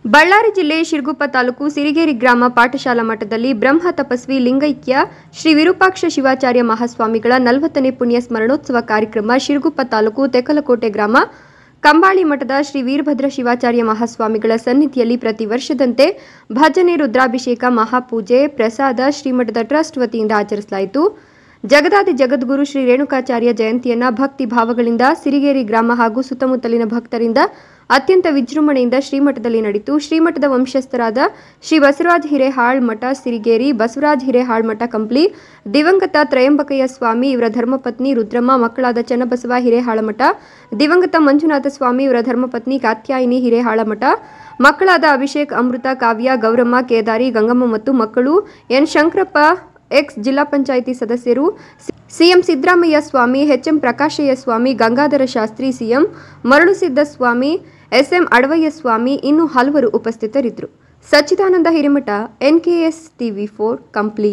ಬಳ್ಳಾರಿ ಜಿಲ್ಲೆ ಶಿರಗುಪ್ಪ ತಾಲೂಕು ಸಿರಿಗೇರಿ ಗ್ರಾಮ ಪಾಠಶಾಲಾ ಮಠದಲ್ಲಿ ಬ್ರಹ್ಮ ತಪಸ್ವಿ ಲಿಂಗೈಕ್ಯ ಶ್ರೀ ವಿರೂಪಾಕ್ಷ ಶಿವಾಚಾರ್ಯ ಮಹಾಸ್ವಾಮಿಗಳ ನಲವತ್ತನೇ ಪುಣ್ಯ ಸ್ಮರಣೋತ್ಸವ ಕಾರ್ಯಕ್ರಮ ಶಿರಗುಪ್ಪ ತಾಲೂಕು ತೆಕಲಕೋಟೆ ಗ್ರಾಮ ಕಂಬಾಳಿ ಮಠದ ಶ್ರೀ ವೀರಭದ್ರ ಶಿವಾಚಾರ್ಯ ಮಹಾಸ್ವಾಮಿಗಳ ಸನ್ನಿಧಿಯಲ್ಲಿ ಪ್ರತಿ ವರ್ಷದಂತೆ ಭಜನೆ ರುದ್ರಾಭಿಷೇಕ ಮಹಾಪೂಜೆ ಪ್ರಸಾದ ಶ್ರೀಮಠದ ಟ್ರಸ್ಟ್ ವತಿಯಿಂದ ಆಚರಿಸಲಾಯಿತು ಜಗದಾದಿ ಜಗದ್ಗುರು ಶ್ರೀ ರೇಣುಕಾಚಾರ್ಯ ಜಯಂತಿಯನ್ನ ಭಕ್ತಿ ಭಾವಗಳಿಂದ ಸಿರಿಗೇರಿ ಗ್ರಾಮ ಹಾಗೂ ಸುತ್ತಮುತ್ತಲಿನ ಭಕ್ತರಿಂದ ಅತ್ಯಂತ ವಿಜೃಂಭಣೆಯಿಂದ ಶ್ರೀಮಠದಲ್ಲಿ ನಡೆಯಿತು ಶ್ರೀಮಠದ ವಂಶಸ್ಥರಾದ ಶ್ರೀ ಬಸವರಾಜ ಹಿರೇಹಾಳ್ ಮಠ ಸಿರಿಗೇರಿ ಬಸವರಾಜ ಹಿರೇಹಾಳ್ ಮಠ ಕಂಪ್ಲಿ ದಿವಂಗತ ತ್ರಯಂಬಕಯ್ಯ ಸ್ವಾಮಿ ಇವರ ಧರ್ಮಪತ್ನಿ ರುದ್ರಮ್ಮ ಮಕ್ಕಳಾದ ಚನ್ನಬಸವ ಹಿರೇಹಾಳಮಠ ದಿವಂಗತ ಮಂಜುನಾಥ ಸ್ವಾಮಿ ಇವರ ಧರ್ಮಪತ್ನಿ ಕಾತ್ಯಾಯಿನಿ ಹಿರೇಹಾಳಮಠ ಮಕ್ಕಳಾದ ಅಭಿಷೇಕ್ ಅಮೃತ ಕಾವ್ಯ ಗೌರಮ್ಮ ಕೇದಾರಿ ಗಂಗಮ್ಮ ಮತ್ತು ಮಕ್ಕಳು ಎನ್ ಶಂಕರಪ್ಪ ಎಕ್ಸ್ ಜಿಲ್ಲಾ ಪಂಚಾಯಿತಿ ಸದಸ್ಯರು CM Siddaramaiah Swami HM Prakashaiah Swami Gangadhara Shastri CM Maralusidda Swami SM Adavayya Swami ಇನ್ನು ಹಲವರು ಉಪಸ್ಥಿತರಿದ್ದರು Sachchidananda Hiremath NKS TV for Kampli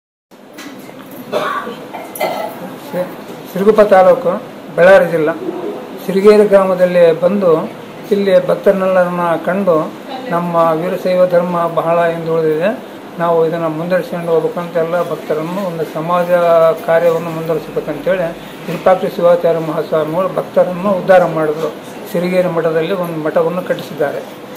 ಸಿ- ಸಿರುಗುಪ್ಪ ತಾಲೂಕು ಬಳ್ಳಾರಿ ಜಿಲ್ಲಾ ಸಿರಿಗೇರಿ ಗ್ರಾಮದಲ್ಲಿ ಬಂದು ಇಲ್ಲಿ ಭಕ್ತರನ್ನೆಲ್ಲರನ್ನ ಕಂಡು ನಮ್ಮ ವೀರಶೈವ ಧರ್ಮ ಬಹಳ ಹಿಂದುಳಿದಿದೆ ನಾವು ಇದನ್ನು ಮುಂದುವರಿಸ್ಕೊಂಡು ಹೋಗ್ಬೇಕಂತ ಎಲ್ಲ ಭಕ್ತರನ್ನು ಒಂದು ಸಮಾಜ ಕಾರ್ಯವನ್ನು ಮುಂದುವರಿಸಬೇಕಂತೇಳಿ ವಿರೂಪಾಕ್ಷ ಶಿವಾಚಾರ್ಯ ಮಹಾಸ್ವಾಮಿಗಳು ಭಕ್ತರನ್ನು ಉದ್ಧಾರ ಮಾಡಿದ್ರು ಸಿರಿಗೇರಿ ಮಠದಲ್ಲಿ ಒಂದು ಮಠವನ್ನು ಕಟ್ಟಿಸಿದ್ದಾರೆ